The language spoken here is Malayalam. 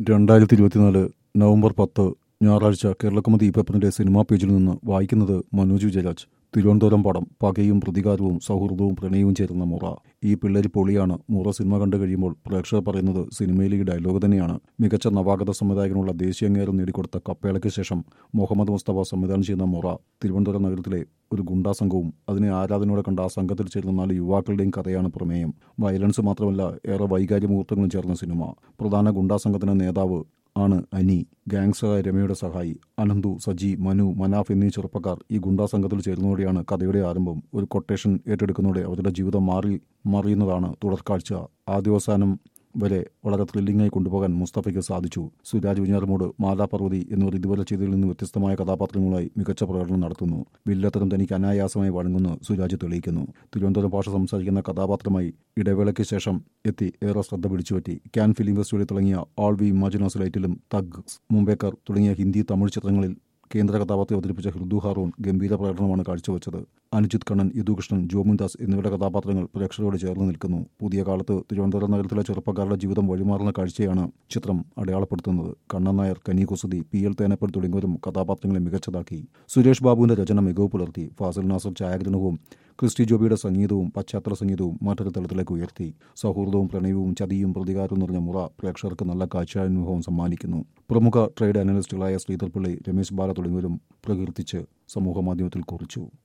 രണ്ടായിരത്തി ഇരുപത്തിനാല് നവംബർ പത്ത് ഞായറാഴ്ച കേരളക്കുമതി പേപ്പറിന്റെ സിനിമാ പേജിൽ നിന്ന് വായിക്കുന്നത് മനോജ് വിജയരാജ് തിരുവനന്തപുരം പടം പകയും പ്രതികാരവും സൗഹൃദവും പ്രണയവും ചേരുന്ന മുറ ഈ പിള്ളേര് പൊളിയാണ് മുറ സിനിമ കണ്ടു കഴിയുമ്പോൾ പ്രേക്ഷകർ പറയുന്നത് സിനിമയിലെ ഈ ഡയലോഗ് തന്നെയാണ് മികച്ച നവാഗത സംവിധായകനുള്ള ദേശീയ അംഗീകാരം നേടിക്കൊടുത്ത കപ്പേളയ്ക്ക് ശേഷം മുഹമ്മദ് മുസ്തഫ സംവിധാനം ചെയ്യുന്ന മുറ തിരുവനന്തപുരം നഗരത്തിലെ ഒരു ഗുണ്ടാ സംഘവും അതിനെ ആരാധനയോടെ കണ്ട ആ സംഘത്തിൽ ചേരുന്ന നാല് യുവാക്കളുടെയും കഥയാണ് പ്രമേയം വയലൻസ് മാത്രമല്ല ഏറെ വൈകാര്യ മുഹൂർത്തങ്ങളും ചേർന്ന സിനിമ പ്രധാന ഗുണ്ടാ സംഘത്തിന്റെ നേതാവ് ആണ് അനി ഗാങ്സറായ രമയുടെ സഹായി അനന്തു സജി മനു മനാഫ് എന്നീ ചെറുപ്പക്കാർ ഈ ഗുണ്ടാ സംഘത്തിൽ ചേരുന്നതോടെയാണ് കഥയുടെ ആരംഭം ഒരു കൊട്ടേഷൻ ഏറ്റെടുക്കുന്നതോടെ അവരുടെ ജീവിതം മാറി മറിയുന്നതാണ് തുടർക്കാഴ്ച ആദ്യവസാനം വരെ വളരെ ത്രില്ലിംഗായി കൊണ്ടുപോകാൻ മുസ്തഫയ്ക്ക് സാധിച്ചു സുരാജ് വിഞ്ഞാറമോട് മാലാ പർവതി എന്നിവർ ഇതുവരെ ചെയ്തതിൽ നിന്ന് വ്യത്യസ്തമായ കഥാപാത്രങ്ങളുമായി മികച്ച പ്രകടനം നടത്തുന്നു വില്ലത്തരം തനിക്ക് അനായാസമായി വഴങ്ങുന്നു സുരാജ് തെളിയിക്കുന്നു തിരുവനന്തപുരം ഭാഷ സംസാരിക്കുന്ന കഥാപാത്രമായി ഇടവേളയ്ക്ക് ശേഷം എത്തി ഏറെ ശ്രദ്ധ പിടിച്ചുപറ്റി ക്യാൻ ഫിലിം ഫെസ്റ്റിവലിൽ തുടങ്ങിയ ഓൾ വി ഇമാജിനോസ് ലൈറ്റിലും തഗ് മുംബൈക്കർ തുടങ്ങിയ ഹിന്ദി തമിഴ് ചിത്രങ്ങളിൽ കേന്ദ്ര കഥാപാത്രം അവതരിപ്പിച്ച ഹൃദു ഹാറൂൺ ഗംഭീര പ്രകടനമാണ് കാഴ്ചവെച്ചത് അനുജിത് കണ്ണൻ യദുകൃഷ്ണൻ ജോമിൻദാസ് എന്നിവരുടെ കഥാപാത്രങ്ങൾ പ്രേക്ഷകരോട് ചേർന്ന് നിൽക്കുന്നു പുതിയ കാലത്ത് തിരുവനന്തപുരം നഗരത്തിലെ ചെറുപ്പക്കാരുടെ ജീവിതം വഴിമാറുന്ന കാഴ്ചയാണ് ചിത്രം അടയാളപ്പെടുത്തുന്നത് കണ്ണൻ നായർ കനി കുസതി പി എൽ തേനപ്പൽ തുടങ്ങിയവരും കഥാപാത്രങ്ങളെ മികച്ചതാക്കി സുരേഷ് ബാബുവിന്റെ രചന മികവ് പുലർത്തി ഫാസിൽ നാസർ ഛായാഗ്രഹണവും ക്രിസ്റ്റി ജോബിയുടെ സംഗീതവും പശ്ചാത്തല സംഗീതവും മറ്റൊരു തലത്തിലേക്ക് ഉയർത്തി സൗഹൃദവും പ്രണയവും ചതിയും പ്രതികാരവും നിറഞ്ഞ മുറ പ്രേക്ഷകർക്ക് നല്ല കാഴ്ചാനുഭവം സമ്മാനിക്കുന്നു പ്രമുഖ ട്രേഡ് അനലിസ്റ്റുകളായ ശ്രീധർ പിള്ളി രമേശ് ബാല തുടങ്ങിയവരും പ്രകീർത്തിച്ച് സമൂഹമാധ്യമത്തിൽ കുറിച്ചു